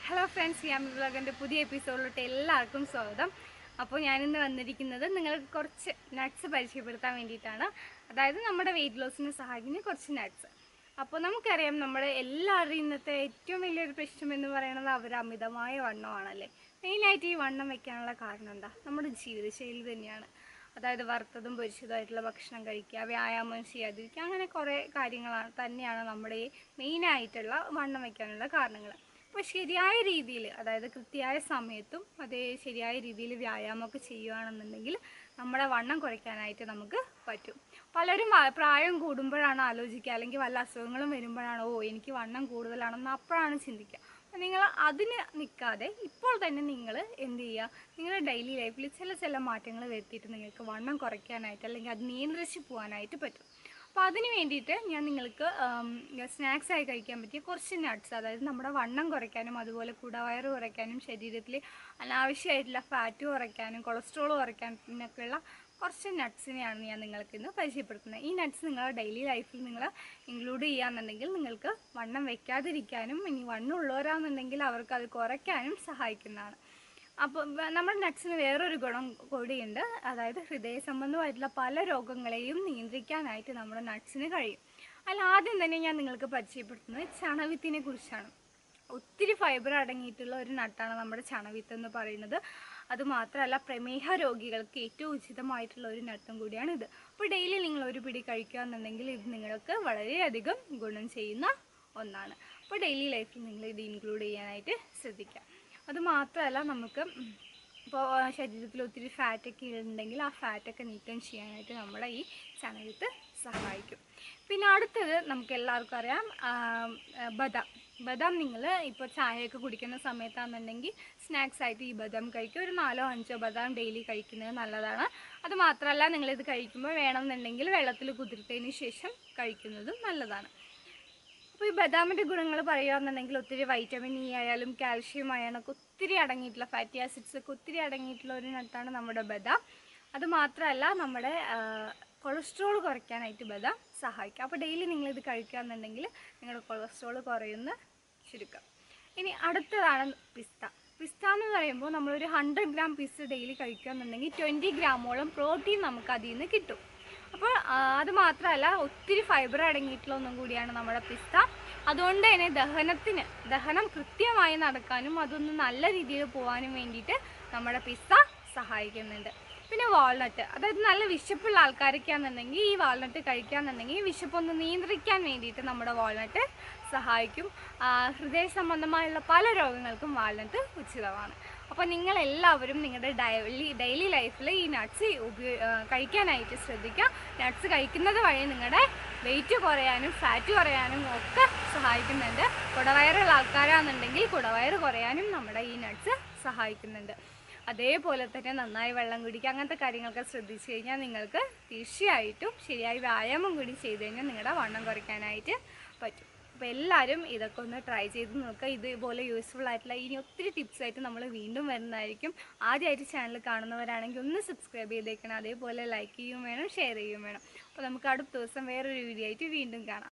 hello friends ഞാൻ വ്ളോഗിൻ്റെ പുതിയ എപ്പിസോഡിലോട്ട് എല്ലാവർക്കും സ്വാഗതം അപ്പോൾ ഞാനിന്ന് വന്നിരിക്കുന്നത് നിങ്ങൾക്ക് കുറച്ച് നട്ട്സ് പരിചയപ്പെടുത്താൻ വേണ്ടിയിട്ടാണ് അതായത് നമ്മുടെ വെയിറ്റ് ലോസിന് സഹായിക്കുന്ന കുറച്ച് നട്ട്സ് അപ്പോൾ നമുക്കറിയാം നമ്മുടെ എല്ലാവരുടെയും ഇന്നത്തെ ഏറ്റവും വലിയൊരു പ്രശ്നം എന്ന് പറയുന്നത് അവർ അമിതമായ വണ്ണമാണല്ലേ മെയിനായിട്ട് ഈ വണ്ണം വെക്കാനുള്ള കാരണം എന്താ നമ്മുടെ ജീവിതശൈലി തന്നെയാണ് അതായത് വറുത്തതും പൊരിച്ചതുമായിട്ടുള്ള ഭക്ഷണം കഴിക്കുക വ്യായാമം ചെയ്യാതിരിക്കുക അങ്ങനെ കുറേ കാര്യങ്ങളാണ് തന്നെയാണ് നമ്മുടെ ഈ മെയിനായിട്ടുള്ള വണ്ണം വയ്ക്കാനുള്ള കാരണങ്ങൾ അപ്പോൾ ശരിയായ രീതിയിൽ അതായത് കൃത്യമായ സമയത്തും അതേ ശരിയായ രീതിയിൽ വ്യായാമമൊക്കെ ചെയ്യുകയാണെന്നുണ്ടെങ്കിൽ നമ്മുടെ വണ്ണം കുറയ്ക്കാനായിട്ട് നമുക്ക് പറ്റും പലരും വ- പ്രായം കൂടുമ്പോഴാണ് ആലോചിക്കുക അല്ലെങ്കിൽ വല്ല അസുഖങ്ങളും വരുമ്പോഴാണ് ഓ എനിക്ക് വണ്ണം കൂടുതലാണെന്ന് അപ്പോഴാണ് ചിന്തിക്കുക അപ്പോൾ നിങ്ങൾ അതിന് നിൽക്കാതെ ഇപ്പോൾ തന്നെ നിങ്ങൾ എന്ത് ചെയ്യുക നിങ്ങളുടെ ഡെയിലി ലൈഫിൽ ചില ചില മാറ്റങ്ങൾ വരുത്തിയിട്ട് നിങ്ങൾക്ക് വണ്ണം കുറയ്ക്കാനായിട്ട് അല്ലെങ്കിൽ അത് നിയന്ത്രിച്ച് പോകാനായിട്ട് പറ്റും അപ്പോൾ അതിന് വേണ്ടിയിട്ട് ഞാൻ നിങ്ങൾക്ക് സ്നാക്സ് ആയി കഴിക്കാൻ പറ്റിയ കുറച്ച് നട്ട്സ് അതായത് നമ്മുടെ വണ്ണം കുറയ്ക്കാനും അതുപോലെ കുടവയറ് കുറയ്ക്കാനും ശരീരത്തിൽ അനാവശ്യമായിട്ടുള്ള ഫാറ്റ് കുറയ്ക്കാനും കൊളസ്ട്രോൾ കുറയ്ക്കാനൊക്കെയുള്ള കുറച്ച് നട്ട്സിനെയാണ് ഞാൻ നിങ്ങൾക്ക് ഇന്ന് പരിചയപ്പെടുത്തുന്നത് ഈ നട്ട്സ് നിങ്ങളുടെ ഡെയിലി ലൈഫിൽ നിങ്ങൾ ഇൻക്ലൂഡ് ചെയ്യുകയാണെന്നുണ്ടെങ്കിൽ നിങ്ങൾക്ക് വണ്ണം വെക്കാതിരിക്കാനും ഇനി വണ്ണം ഉള്ളവരാണെന്നുണ്ടെങ്കിൽ അവർക്ക് അത് കുറയ്ക്കാനും സഹായിക്കുന്നതാണ് അപ്പോൾ വ- നമ്മുടെ നട്ട്സിന് വേറൊരു ഗുണം കൂടിയുണ്ട് അതായത് ഹൃദയ സംബന്ധമായിട്ടുള്ള പല രോഗങ്ങളെയും നിയന്ത്രിക്കാനായിട്ട് നമ്മുടെ നട്ട്സിന് കഴിയും അതിൽ ആദ്യം തന്നെ ഞാൻ നിങ്ങൾക്ക് പരിചയപ്പെടുത്തുന്നത് ചണവിത്തിനെ കുറിച്ചാണ് ഒത്തിരി ഫൈബർ അടങ്ങിയിട്ടുള്ള ഒരു നട്ടാണ് നമ്മുടെ ചണവിത്ത് എന്ന് പറയുന്നത് അതുമാത്രമല്ല പ്രമേഹ രോഗികൾക്ക് ഏറ്റവും ഉചിതമായിട്ടുള്ള ഒരു നട്ടും കൂടിയാണ് ഇത് അപ്പോൾ ഡെയിലി നിങ്ങൾ ഒരു പിടി കഴിക്കുക എന്നുണ്ടെങ്കിൽ ഇത് നിങ്ങൾക്ക് വളരെയധികം ഗുണം ചെയ്യുന്ന ഒന്നാണ് അപ്പോൾ ഡെയിലി ലൈഫിൽ നിങ്ങൾ ഇത് ഇൻക്ലൂഡ് ചെയ്യാനായിട്ട് ശ്രദ്ധിക്കുക അത് മാത്രമല്ല നമുക്ക് ഇപ്പോൾ ശരീരത്തിൽ ഒത്തിരി ഫാറ്റൊക്കെ ഉണ്ടെങ്കിൽ ആ ഫാറ്റൊക്കെ നീക്കം ചെയ്യാനായിട്ട് നമ്മുടെ ഈ ചണവിത്ത് സഹായിക്കും പിന്നെ അടുത്തത് നമുക്ക് എല്ലാവർക്കും അറിയാം ആ, ആ, ബദാം ബദാം നിങ്ങൾ ഇപ്പോൾ ചായയൊക്കെ കുടിക്കുന്ന സമയത്താണെന്നുണ്ടെങ്കിൽ സ്നാക്സ് ആയിട്ട് ഈ ബദാം കഴിക്കുക ഒരു നാലോ അഞ്ചോ ബദാം ഡെയിലി കഴിക്കുന്നത് നല്ലതാണ് അത് മാത്രമല്ല നിങ്ങളിത് കഴിക്കുമ്പോൾ വേണമെന്നുണ്ടെങ്കിൽ വെള്ളത്തിൽ കുതിർത്തതിന് ശേഷം കഴിക്കുന്നതും നല്ലതാണ് അപ്പോൾ ഈ ബദാമിൻ്റെ ഗുണങ്ങൾ പറയുകയാണെന്നുണ്ടെങ്കിൽ ഒത്തിരി വൈറ്റമിൻ ഇ ആയാലും കാൽഷ്യം അയണൊക്കെ ഒത്തിരി അടങ്ങിയിട്ടുള്ള ഫാറ്റി ആസിഡ്സ് ഒക്കെ ഒത്തിരി അടങ്ങിയിട്ടുള്ള ഒരു നട്ടാണ് നമ്മുടെ ബദാം അത് മാത്രമല്ല നമ്മുടെ കൊളസ്ട്രോൾ കുറയ്ക്കാനായിട്ട് ബദാം സഹായിക്കും അപ്പോൾ ഡെയിലി നിങ്ങളിത് കഴിക്കുകയാണെന്നുണ്ടെങ്കിൽ നിങ്ങളുടെ കൊളസ്ട്രോൾ കുറയുന്ന ചുരുക്കം ഇനി അടുത്തതാണ് പിസ്ത പിസ്ത എന്ന് പറയുമ്പോൾ നമ്മളൊരു ഹൺഡ്രഡ് ഗ്രാം പിസ്ത ഡെയിലി കഴിക്കുകയാണെന്നുണ്ടെങ്കിൽ ട്വൻറ്റി ഗ്രാമോളം പ്രോട്ടീൻ നമുക്ക് അതിൽ നിന്ന് കിട്ടും അപ്പോൾ ആ, അത് മാത്രമല്ല ഒത്തിരി ഫൈബർ അടങ്ങിയിട്ടുള്ള ഒന്നും കൂടിയാണ് നമ്മുടെ പിസ്ത അതുകൊണ്ട് തന്നെ ദഹനത്തിന് ദഹനം കൃത്യമായി നടക്കാനും അതൊന്ന് നല്ല രീതിയിൽ പോകാനും വേണ്ടിയിട്ട് നമ്മുടെ പിസ്ത സഹായിക്കുന്നുണ്ട് പിന്നെ വാൾനട്ട് അതായത് നല്ല വിശപ്പുള്ള ആൾക്കാരൊക്കെയാണെന്നുണ്ടെങ്കിൽ ഈ വാൾനട്ട് കഴിക്കുകയാണെന്നുണ്ടെങ്കിൽ ഈ വിശപ്പൊന്ന് നിയന്ത്രിക്കാൻ വേണ്ടിയിട്ട് നമ്മുടെ വാൾനട്ട് സഹായിക്കും ആ, ഹൃദയ സംബന്ധമായുള്ള പല രോഗങ്ങൾക്കും വാൾനട്ട് ഉചിതമാണ് അപ്പോൾ നിങ്ങൾ എല്ലാവരും നിങ്ങളുടെ ഡെയിലി ഡെയിലി ലൈഫിൽ ഈ നട്ട്സ് ഉപയോ ആ, കഴിക്കാനായിട്ട് ശ്രദ്ധിക്കുക നട്ട്സ് കഴിക്കുന്നത് വഴി നിങ്ങളുടെ വെയിറ്റ് കുറയാനും ഫാറ്റ് കുറയാനും ഒക്കെ സഹായിക്കുന്നുണ്ട് കുടവയറുള്ള ആൾക്കാരാണെന്നുണ്ടെങ്കിൽ കുടവയറ് കുറയാനും നമ്മുടെ ഈ നട്ട്സ് സഹായിക്കുന്നുണ്ട് അതേപോലെ തന്നെ നന്നായി വെള്ളം കുടിക്കുക അങ്ങനത്തെ കാര്യങ്ങളൊക്കെ ശ്രദ്ധിച്ചു കഴിഞ്ഞാൽ നിങ്ങൾക്ക് തീർച്ചയായിട്ടും ശരിയായി വ്യായാമം കൂടി ചെയ്ത് കഴിഞ്ഞാൽ നിങ്ങളുടെ വണ്ണം കുറയ്ക്കാനായിട്ട് പറ്റും അപ്പോൾ എല്ലാവരും ഇതൊക്കെ ഒന്ന് ട്രൈ ചെയ്ത് നോക്കുക ഇതുപോലെ യൂസ്ഫുൾ ആയിട്ടുള്ള ഇനി ഒത്തിരി ടിപ്സ് ആയിട്ട് നമ്മൾ വീണ്ടും വരുന്നതായിരിക്കും ആദ്യമായിട്ട് ചാനൽ കാണുന്നവരാണെങ്കിൽ ഒന്ന് സബ്സ്ക്രൈബ് ചെയ്തേക്കണം അതേപോലെ ലൈക്ക് ചെയ്യുകയും വേണം ഷെയർ ചെയ്യുകയും വേണം അപ്പോൾ നമുക്ക് അടുത്ത ദിവസം വേറൊരു വീഡിയോ ആയിട്ട് വീണ്ടും കാണാം